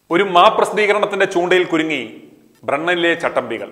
ഒരു മാ പ്രസിദ്ധീകരണത്തിന്റെ ചൂണ്ടയിൽ കുരുങ്ങി ബ്രണ്ണനിലെ ചട്ടമ്പികൾ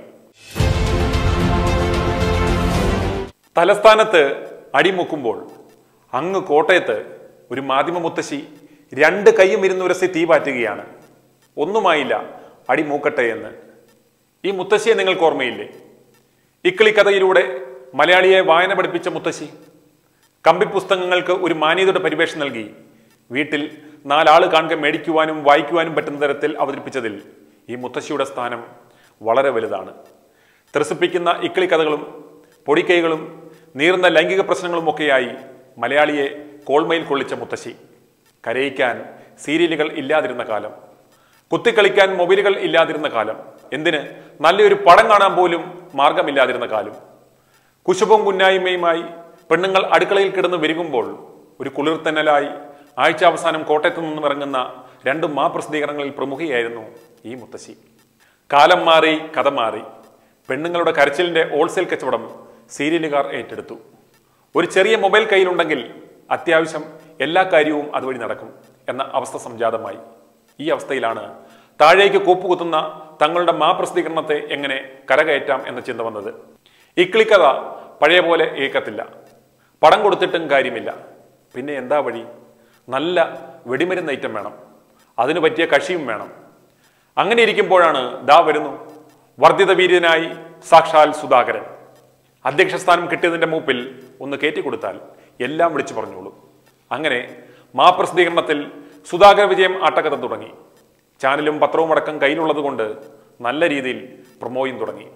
തലസ്ഥാനത്ത് അടിമുക്കുമ്പോൾ അങ്ങ് കോട്ടയത്ത് ഒരു മാധ്യമ മുത്തശ്ശി രണ്ട് കൈയും ഇരുന്നുരസി തീ പാറ്റുകയാണ് ഒന്നുമായില്ല അടി മൂക്കട്ടെ എന്ന് ഈ മുത്തശ്ശിയെ നിങ്ങൾക്ക് ഓർമ്മയില്ലേ ഇക്കിളി കഥയിലൂടെ മലയാളിയെ വായന പഠിപ്പിച്ച മുത്തശ്ശി കമ്പി പുസ്തകങ്ങൾക്ക് ഒരു മാന്യതയുടെ പരിവേഷ നൽകി വീട്ടിൽ നാലാള് കാണുക മേടിക്കുവാനും വായിക്കുവാനും പറ്റുന്ന തരത്തിൽ അവതരിപ്പിച്ചതിൽ ഈ മുത്തശ്ശിയുടെ സ്ഥാനം വളരെ വലുതാണ് ത്രസിപ്പിക്കുന്ന ഇക്കിളി കഥകളും പൊടിക്കൈകളും നീറുന്ന ലൈംഗിക പ്രശ്നങ്ങളും ഒക്കെയായി മലയാളിയെ കോൾമയിൽ കൊള്ളിച്ച മുത്തശ്ശി കരയിക്കാൻ സീരിയലുകൾ ഇല്ലാതിരുന്ന കാലം കുത്തിക്കളിക്കാൻ മൊബൈലുകൾ ഇല്ലാതിരുന്ന കാലം എന്തിന് നല്ലൊരു പടം കാണാൻ പോലും മാർഗമില്ലാതിരുന്ന കാലം കുശുബും കുന്നായ്മയുമായി പെണ്ണുങ്ങൾ അടുക്കളയിൽ കിടന്ന് വിരുകുമ്പോൾ ഒരു കുളിർത്തന്നലായി ആഴ്ച അവസാനം കോട്ടയത്തു നിന്നും ഇറങ്ങുന്ന രണ്ട് മാ പ്രസിദ്ധീകരണങ്ങളിൽ പ്രമുഖയായിരുന്നു ഈ മുത്തശ്ശി കാലം മാറി കഥ മാറി പെണ്ണുങ്ങളുടെ കരച്ചിലിന്റെ ഹോൾസെയിൽ കച്ചവടം സീരിയലുകാർ ഏറ്റെടുത്തു ഒരു ചെറിയ മൊബൈൽ കയ്യിലുണ്ടെങ്കിൽ അത്യാവശ്യം എല്ലാ കാര്യവും അതുവഴി നടക്കും എന്ന അവസ്ഥ സംജാതമായി ഈ അവസ്ഥയിലാണ് താഴേക്ക് കൂപ്പുകുത്തുന്ന തങ്ങളുടെ മാ പ്രസിദ്ധീകരണത്തെ എങ്ങനെ കരകയറ്റാം എന്ന ചിന്ത വന്നത് ഇക്കിളിക്കഥ പഴയ പോലെ ഏക്കത്തില്ല പടം കൊടുത്തിട്ടും കാര്യമില്ല പിന്നെ എന്താ വഴി നല്ല വെടിമരുന്ന് ഐറ്റം വേണം അതിനു പറ്റിയ കഷിയും വേണം അങ്ങനെ ഇരിക്കുമ്പോഴാണ് ദാ വരുന്നു വർദ്ധിത വീര്യനായി സാക്ഷാൽ സുധാകരൻ അധ്യക്ഷസ്ഥാനം കിട്ടിയതിന്റെ മൂപ്പിൽ ഒന്ന് കയറ്റിക്കൊടുത്താൽ എല്ലാം വിളിച്ചു പറഞ്ഞോളൂ അങ്ങനെ മാ പ്രസിദ്ധീകരണത്തിൽ സുധാകര വിജയം ആട്ടക്കഥ തുടങ്ങി ചാനലും പത്രവും അടക്കം കയ്യിലുള്ളത് കൊണ്ട് നല്ല രീതിയിൽ പ്രൊമോയും തുടങ്ങി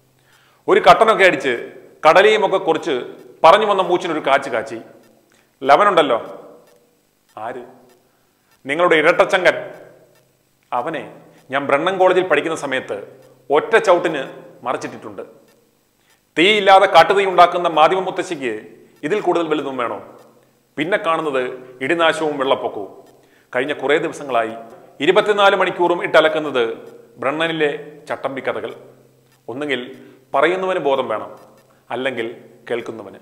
ഒരു കട്ടനൊക്കെ അടിച്ച് കടലയും ഒക്കെ കുറിച്ച് പറഞ്ഞു വന്ന മൂച്ചിനൊരു കാച്ച് കാച്ചി ലവനുണ്ടല്ലോ ആര് നിങ്ങളുടെ ഇരട്ടച്ചങ്കൻ അവനെ ഞാൻ ബ്രണ്ണൻ കോളേജിൽ പഠിക്കുന്ന സമയത്ത് ഒറ്റ ചവിട്ടിന് മറച്ചിട്ടിട്ടുണ്ട് തീയില്ലാതെ കാട്ടുതീ ഉണ്ടാക്കുന്ന മാധ്യമ മുത്തശ്ശിക്ക് ഇതിൽ കൂടുതൽ വലുതും വേണോ പിന്നെ കാണുന്നത് ഇടിനാശവും വെള്ളപ്പൊക്കവും കഴിഞ്ഞ കുറേ ദിവസങ്ങളായി ഇരുപത്തിനാല് മണിക്കൂറും ഇട്ടലക്കുന്നത് ബ്രണ്ണനിലെ ചട്ടമ്പി കഥകൾ ഒന്നുകിൽ പറയുന്നവന് ബോധം വേണം അല്ലെങ്കിൽ കേൾക്കുന്നവന്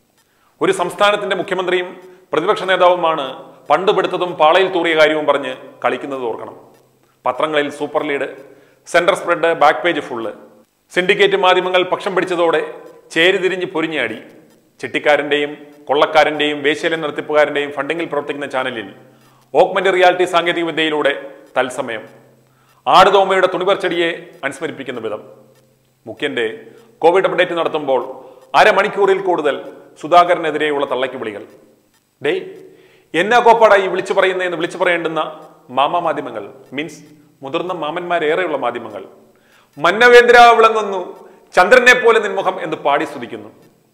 ഒരു സംസ്ഥാനത്തിന്റെ മുഖ്യമന്ത്രിയും പ്രതിപക്ഷ നേതാവുമാണ് പണ്ട് പെടുത്തതും പാളയിൽ തൂറിയ കാര്യവും പറഞ്ഞ് കളിക്കുന്നത് ഓർക്കണം പത്രങ്ങളിൽ super lead centre spread back page full syndicate മാധ്യമങ്ങൾ പക്ഷം പിടിച്ചതോടെ ചേരിതിരിഞ്ഞ് പൊരിഞ്ഞാടി ചിട്ടിക്കാരന്റെയും കൊള്ളക്കാരന്റെയും വേശ്യല നടത്തിപ്പുകാരന്റെയും ഫണ്ടിങ്ങിൽ പ്രവർത്തിക്കുന്ന ചാനലിൽ ഓക്മെന്റ് റിയാലിറ്റി സാങ്കേതിക വിദ്യയിലൂടെ തത്സമയം ആടുതോമയുടെ തുണിപർച്ചടിയെ അനുസ്മരിപ്പിക്കുന്ന വിധം മുഖ്യന്റെ കോവിഡ് അപ്ഡേറ്റ് നടത്തുമ്പോൾ അരമണിക്കൂറിൽ കൂടുതൽ സുധാകരനെതിരെയുള്ള തള്ളയ്ക്ക് വിളികൾ ഡേയ് എന്നാ കോപ്പാടാ ഈ വിളിച്ചു പറയുന്നതെന്ന് വിളിച്ചു പറയേണ്ടുന്ന മാമ മാധ്യമങ്ങൾ മീൻസ് മുതിർന്ന മാമന്മാരേറെയുള്ള മാധ്യമങ്ങൾ മന്നവേന്ദ്ര വിളങ്ങുന്നു ചന്ദ്രനെ പോലെ നിൻമുഖം എന്ന് പാടി സ്തുതിക്കുന്നു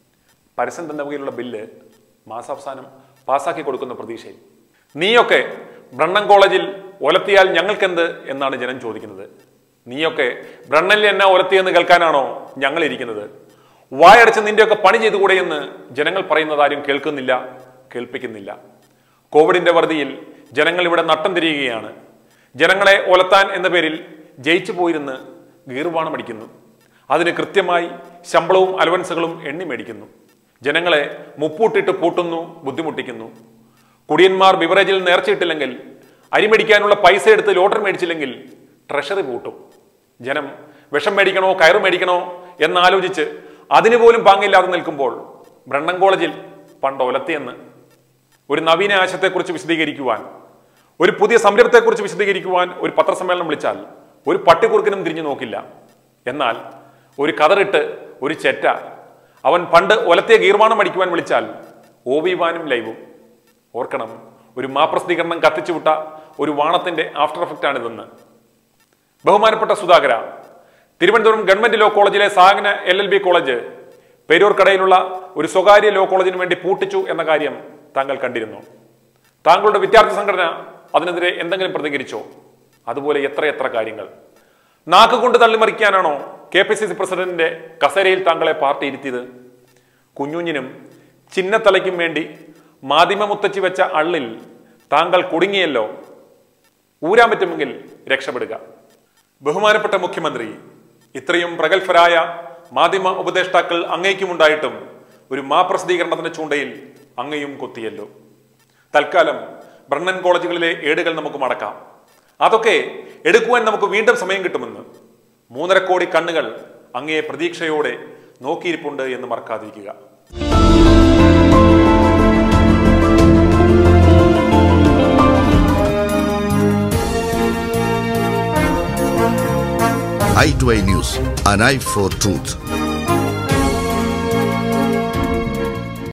പരസ്യം തന്ന വകയിലുള്ള ബില്ല് മാസാവസാനം പാസാക്കി കൊടുക്കുന്ന പ്രതീക്ഷയിൽ നീയൊക്കെ ബ്രണ്ണൻ കോളേജിൽ ഒലത്തിയാൽ ഞങ്ങൾക്കെന്ത് എന്നാണ് ജനം ചോദിക്കുന്നത് നീയൊക്കെ ബ്രണ്ണനിൽ എന്നാ ഒലത്തിയെന്ന് കേൾക്കാനാണോ ഞങ്ങൾ ഇരിക്കുന്നത് വായടച്ച് നിന്റെയൊക്കെ പണി ചെയ്തുകൂടെ എന്ന് ജനങ്ങൾ പറയുന്നത് ആരും കേൾക്കുന്നില്ല കേൾപ്പിക്കുന്നില്ല കോവിഡിന്റെ വറുതിയിൽ ജനങ്ങൾ ഇവിടെ നട്ടം തിരിയുകയാണ് ജനങ്ങളെ ഒലത്താൻ എന്ന പേരിൽ ജയിച്ചു പോയിരുന്ന് ഗീർവാണം അടിക്കുന്നു അതിന് കൃത്യമായി ശമ്പളവും അലവൻസുകളും എണ്ണി മേടിക്കുന്നു ജനങ്ങളെ മുപ്പൂട്ടിട്ട് പൂട്ടുന്നു ബുദ്ധിമുട്ടിക്കുന്നു കുടിയന്മാർ ബിവറേജിൽ നേർച്ചയിട്ടില്ലെങ്കിൽ അരിമേടിക്കാനുള്ള പൈസ എടുത്ത് ലോട്ടറി മേടിച്ചില്ലെങ്കിൽ ട്രഷറി പൂട്ടും ജനം വിഷം മേടിക്കണോ കയറ് മേടിക്കണോ എന്നാലോചിച്ച് അതിന് പോലും പാങ്ങില്ലാതെ നിൽക്കുമ്പോൾ ബ്രണ്ണൻ കോളേജിൽ പണ്ട് ഒലത്തിയെന്ന് ഒരു നവീന ആശയത്തെക്കുറിച്ച് വിശദീകരിക്കുവാൻ ഒരു പുതിയ സംരംഭത്തെക്കുറിച്ച് വിശദീകരിക്കുവാൻ ഒരു പത്രസമ്മേളനം വിളിച്ചാൽ ഒരു പട്ടിക്കുറുക്കിനും തിരിഞ്ഞു നോക്കില്ല എന്നാൽ ഒരു കതറിട്ട് ഒരു ചെറ്റ അവൻ പണ്ട് ഒലത്തിയ ഗീർവാണം അടിക്കുവാൻ വിളിച്ചാൽ ഓവിവാനും ലൈവും ഓർക്കണം ഒരു മാപ്രസിദ്ധീകരണം കത്തിച്ചുവിട്ട ഒരു വാണത്തിന്റെ ആഫ്റ്റർ എഫക്റ്റ് ആണിതെന്ന് ബഹുമാനപ്പെട്ട സുധാകര തിരുവനന്തപുരം ഗവൺമെന്റ് ലോ കോളേജിലെ സാഗന എൽ എൽ ബി കോളേജ് പേരൂർക്കടയിലുള്ള ഒരു സ്വകാര്യ ലോ കോളേജിന് വേണ്ടി പൂട്ടിച്ചു എന്ന കാര്യം താങ്കൾ കണ്ടിരുന്നു താങ്കളുടെ വിദ്യാർത്ഥി സംഘടന അതിനെതിരെ എന്തെങ്കിലും പ്രതികരിച്ചോ അതുപോലെ എത്രയെത്ര കാര്യങ്ങൾ നാക്ക് കൊണ്ട് തള്ളിമറിക്കാനാണോ കെ പി സി സി പ്രസിഡന്റിന്റെ കസേരയിൽ താങ്കളെ പാർട്ടി ഇരുത്തിയത് കുഞ്ഞുഞ്ഞിനും ചിന്നത്തലയ്ക്കും വേണ്ടി മാധ്യമ മുത്തച്ചി വെച്ച അള്ളിൽ താങ്കൾ കുടുങ്ങിയല്ലോ ഊരാൻ പറ്റുമെങ്കിൽ രക്ഷപ്പെടുക ബഹുമാനപ്പെട്ട മുഖ്യമന്ത്രി ഇത്രയും പ്രഗത്ഭരായ മാധ്യമ ഉപദേഷ്ടാക്കൾ അങ്ങേക്കുമുണ്ടായിട്ടും ഒരു മാ പ്രസിദ്ധീകരണത്തിന്റെ ചൂണ്ടയിൽ അങ്ങയും കൊത്തിയല്ലോ തൽക്കാലം ബ്രണ്ണൻ കോളേജുകളിലെ ഏടുകൾ നമുക്ക് മടക്കാം അതൊക്കെ എടുക്കുവാൻ നമുക്ക് വീണ്ടും സമയം കിട്ടുമെന്ന് മൂന്നര കോടി കണ്ണുകൾ അങ്ങയെ പ്രതീക്ഷയോടെ നോക്കിയിരിപ്പുണ്ട് എന്ന് മറക്കാതിരിക്കുക i2i News, an eye for truth.